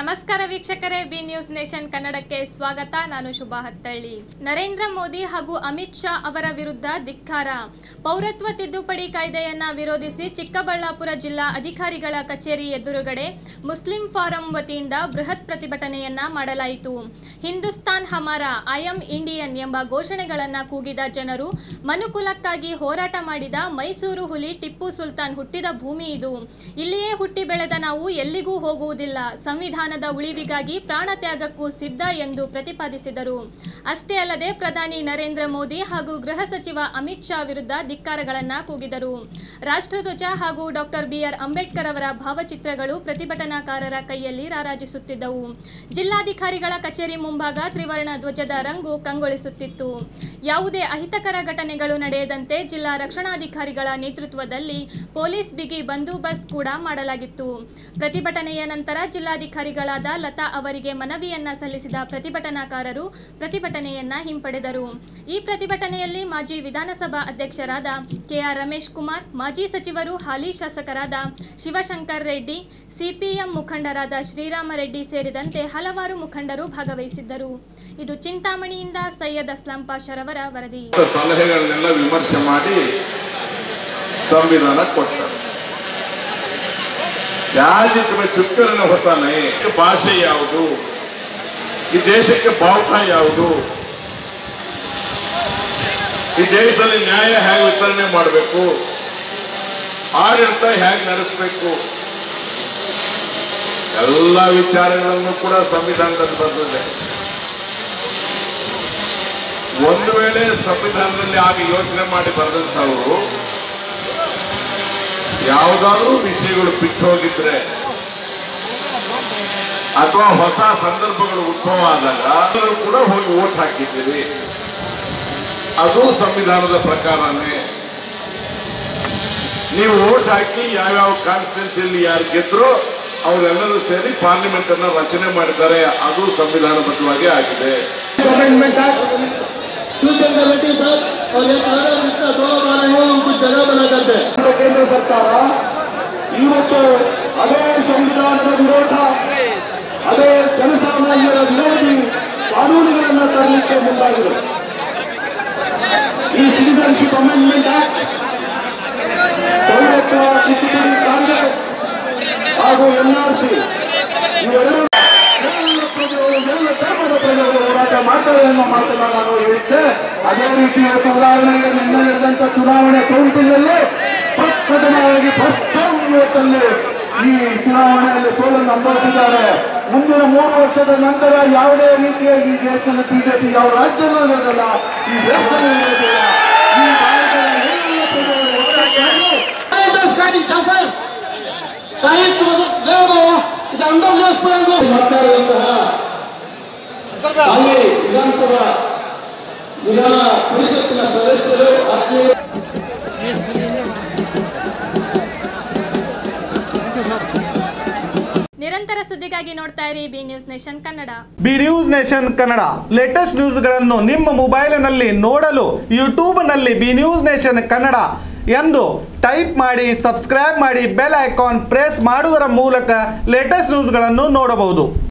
ನಮಸ್ಕಾರ ವೀಕ್ಷಕರೇ B news nation ಕನ್ನಡಕ್ಕೆ ಸ್ವಾಗತ ನಾನು ಶುಭಾ ಹತ್ತಳ್ಳಿ ನರೇಂದ್ರ ಮೋದಿ ಹಾಗೂ ಅಮಿತ್ ಶಾ ಅವರ ವಿರುದ್ಧ ಧಿಕ್ಕಾರ ಪೌರತ್ವ ತಿದ್ದುಪಡಿ ಕಾಯ್ದೆಯನ್ನ ವಿರೋಧಿಸಿ ಚಿಕ್ಕಬಳ್ಳಾಪುರ ಜಿಲ್ಲಾ ಅಧಿಕಾರಿಗಳ ಕಚೇರಿ ಎದುರುಗಡೆ ಮುಸ್ಲಿಂ ಫಾರಂ ವತಿಯಿಂದ ಬೃಹತ್ ಪ್ರತಿಭಟನೆಯನ್ನ ಮಾಡಲಾಯಿತು ಹಿಂದೂಸ್ತಾನ್ ಹಮಾರ ಐ ಎಂ ಇಂಡಿಯನ್ ಎಂಬ ಘೋಷಣೆಗಳನ್ನ ಕೂಗಿದ ಜನರು ಮನುಕುಲಕ್ಕಾಗಿ ಹೋರಾಟ ಮಾಡಿದ ಮೈಸೂರು ಹುಲಿ ಟಿಪ್ಪು ಸುಲ್ತಾನ್ ಹುಟ್ಟಿದ ಭೂಮಿ ಇದು ಇಲ್ಲಿಯೇ ಹುಟ್ಟಿ ಬೆಳೆದ ನಾವು ಎಲ್ಲಿಗೂ ಹೋಗುವುದಿಲ್ಲ ಸಂವಿಧಾನದ ಉಳಿವಿಗಾಗಿ ಪ್ರಾಣ ತ್ಯಾಗಕ್ಕೂ ಸಿದ್ಧ ಎಂದು ಪ್ರತಿಪಾದಿಸಿದರು ಅಷ್ಟೇ ಅಲ್ಲದೆ ಪ್ರಧಾನಿ ನರೇಂದ್ರ ಮೋದಿ ಹಾಗೂ ಗೃಹ ಸಚಿವ ಅಮಿತ್ ಶಾ ವಿರುದ್ಧ ಧಿಕ್ಕಾರಗಳನ್ನ ಕೂಗಿದರು ರಾಷ್ಟ್ರಧ್ವಜ ಹಾಗೂ ಡಾಕ್ಟರ್ ಬಿಆರ್ ಅಂಬೇಡ್ಕರ್ ಅವರ ಭಾವಚಿತ್ರಗಳು ಪ್ರತಿಭಟನಾಕಾರರ ಕೈಯಲ್ಲಿ ರಾರಾಜಿಸುತ್ತಿದ್ದವು ಜಿಲ್ಲಾಧಿಕಾರಿಗಳ ಕಚೇರಿ ಮುಂಭಾಗ ತ್ರಿವರ್ಣ ಧ್ವಜದ ರಂಗು ಕಂಗೊಳಿಸುತ್ತಿತ್ತು ಯಾವುದೇ ಅಹಿತಕರ ಘಟನೆಗಳು ನಡೆಯದಂತೆ ಜಿಲ್ಲಾ ರಕ್ಷಣಾಧಿಕಾರಿಗಳ ನೇತೃತ್ವದಲ್ಲಿ ಪೊಲೀಸ್ ಬಿಗಿ ಬಂದೋಬಸ್ತ್ ಕೂಡ ಮಾಡಲಾಗಿತ್ತು ಪ್ರತಿಭಟನೆಯ ನಂತರ ಜಿಲ್ಲಾಧಿಕಾರಿಗಳಾದ ಲತಾ ಅವರಿಗೆ ಮನವಿಯನ್ನ ಸಲ್ಲಿಸಿದ ಪ್ರತಿಭಟನಾಕಾರರು ಪ್ರತಿಭಟನೆಯನ್ನ ಹಿಂಪಡೆದರು ಈ ಪ್ರತಿಭಟನೆಯಲ್ಲಿ ಮಾಜಿ ವಿಧಾನಸಭಾ ಅಧ್ಯಕ್ಷರಾದ ಕೆಆರ್ ರಮೇಶ್ ಕುಮಾರ್ ಮಾಜಿ ಸಚಿವರು ಹಾಲಿ ಶಾಸಕರಾದ ಶಿವಶಂಕರ್ ರೆಡ್ಡಿ ಸಿಪಿಎಂ ಮುಖಂಡರಾದ ಶ್ರೀರಾಮ ರೆಡ್ಡಿ ಸೇರಿದಂತೆ ಹಲವಾರು ಮುಖಂಡರು ಭಾಗವಹಿಸಿದ್ದರು ಇದು ಚಿಂತಾಮಣಿಯಿಂದ ಸೈಯದ್ ಅಸ್ಲಾಂ ಪಾಷರವರ ವರದಿ ಸಲಹೆಗಳನ್ನೆಲ್ಲ ವಿಮರ್ಶೆ ಮಾಡಿ ಸಂವಿಧಾನ ಕೊಟ್ಟ ಯಾಜಿತ್ವ ಚುಕ್ಕರನ್ನು ಹೊತ್ತಾನೆ ಈ ಭಾಷೆ ಯಾವುದು ಈ ದೇಶಕ್ಕೆ ಬಾವುಟ ಯಾವುದು ಈ ದೇಶದಲ್ಲಿ ನ್ಯಾಯ ಹೇಗೆ ವಿತರಣೆ ಮಾಡಬೇಕು ಆಡಳಿತ ಹೇಗೆ ನಡೆಸಬೇಕು ಎಲ್ಲ ವಿಚಾರಗಳನ್ನು ಕೂಡ ಸಂವಿಧಾನದಲ್ಲಿ ಬರ್ತದೆ ಒಂದು ವೇಳೆ ಸಂವಿಧಾನದಲ್ಲಿ ಆಗ ಯೋಚನೆ ಮಾಡಿ ಬರೆದಂಥವರು ಯಾವುದಾದ್ರೂ ವಿಷಯಗಳು ಬಿಟ್ಟು ಹೋಗಿದ್ರೆ ಅಥವಾ ಹೊಸ ಸಂದರ್ಭಗಳು ಉದ್ಭವ ಆದಾಗ ಎಲ್ಲರೂ ಕೂಡ ಹೋಗಿ ಓಟ್ ಹಾಕಿದ್ದೀರಿ ಅದು ಸಂವಿಧಾನದ ಪ್ರಕಾರನೇ ನೀವು ಓಟ್ ಹಾಕಿ ಯಾವ್ಯಾವ ಕಾನ್ಸ್ಟಿಟ್ಯೂನ್ಸಿಯಲ್ಲಿ ಯಾರು ಗೆದ್ರೋ ಅವರೆಲ್ಲರೂ ಸೇರಿ ಪಾರ್ಲಿಮೆಂಟ್ ಅನ್ನ ರಚನೆ ಮಾಡಿದ್ದಾರೆ ಅದು ಸಂವಿಧಾನಬದ್ಧವಾಗಿ ಆಗಿದೆ अमेंडमेंट एक्ट शिवशंकर रेड्डी साहब और ये राधा कृष्ण दोनों आ रहे हैं उनको जगह बना करते हैं ಅಂತ ಕೇಂದ್ರ ಸರ್ಕಾರ ಇವತ್ತು ಅದೇ ಸಂವಿಧಾನದ ವಿರೋಧ ಅದೇ ಜನಸಾಮಾನ್ಯರ ವಿರೋಧಿ ಕಾನೂನುಗಳನ್ನು ತರಲಿಕ್ಕೆ ಮುಂದಾಗಿದೆ ಈ ಸಿಟಿಸನ್ಶಿಪ್ ಅಮೆಂಡ್ಮೆಂಟ್ ಆಕ್ಟ್ ಪೌರತ್ವ ತಿದ್ದುಪಡಿ ಕಾಯ್ದೆ ಹಾಗೂ ಎನ್ಆರ್ಸಿ ಇವೆರಡೂ ಎಲ್ಲ ಪ್ರಜೆಗಳು ಎಲ್ಲ ಧರ್ಮದ ಪ್ರಜೆಗಳು ಹೋರಾಟ ಮಾಡ್ತಾರೆ ಅನ್ನೋ ಮಾತನ್ನ ನಾನು ಹೇಳಿದ್ದೆ ಅದೇ ರೀತಿ ಇವತ್ತು ಉದಾಹರಣೆಗೆ ನಿನ್ನೆ ನಡೆದಂತ ಚುನಾವಣೆ ಕೌಂಟಿಂಗ್ ಅಲ್ಲಿ ಪ್ರಪ್ರಥಮವಾಗಿ ಫಸ್ಟ್ ಟೈಮ್ ಇವತ್ತಲ್ಲಿ ಈ ಚುನಾವಣೆಯಲ್ಲಿ ಸೋಲನ್ನು ಅನುಭವಿಸಿದ್ದಾರೆ ಮುಂದಿನ ಮೂರು ವರ್ಷದ ನಂತರ ಯಾವುದೇ ರೀತಿಯ ಈ ದೇಶದಲ್ಲಿ ಬಿಜೆಪಿ ಯಾವ ರಾಜ್ಯದಲ್ಲೂ ಇರೋದಿಲ್ಲ ಈ ದೇಶದಲ್ಲೂ ಇರೋದಿಲ್ಲ ಈ ಭಾರತದ ಎಲ್ಲ ಪ್ರಜೆಗಳು ಒಗ್ಗಟ್ಟಾಗಿ Skadi Jafar Shahid Masud Deva ಇದು ಅಂಡರ್ ಲೇಸ್ ಮಾತನಾಡಿದಂತಹ ಅಲ್ಲಿ ವಿಧಾನಸಭಾ ವಿಧಾನ ಪರಿಷತ್ತಿನ ಸದಸ್ಯರು ಆತ್ಮೀಯ ನಿರಂತರ ಸುದ್ದಿಗಾಗಿ ನೋಡ್ತಾ ಇರಿ B news nation Kannada B news nation Kannada latest ನ್ಯೂಸ್ಗಳನ್ನು ನಿಮ್ಮ ಮೊಬೈಲಿನಲ್ಲಿ ನೋಡಲು ಯೂಟ್ಯೂಬ್ನಲ್ಲಿ ಬಿ ನ್ಯೂಸ್ ನೇಷನ್ ಕನ್ನಡ ಎಂದು ಟೈಪ್ ಮಾಡಿ ಸಬ್ಸ್ಕ್ರೈಬ್ ಮಾಡಿ ಬೆಲ್ ಐಕಾನ್ ಪ್ರೆಸ್ ಮಾಡುವುದರ ಮೂಲಕ ಲೇಟೆಸ್ಟ್ ನ್ಯೂಸ್ಗಳನ್ನು ನೋಡಬಹುದು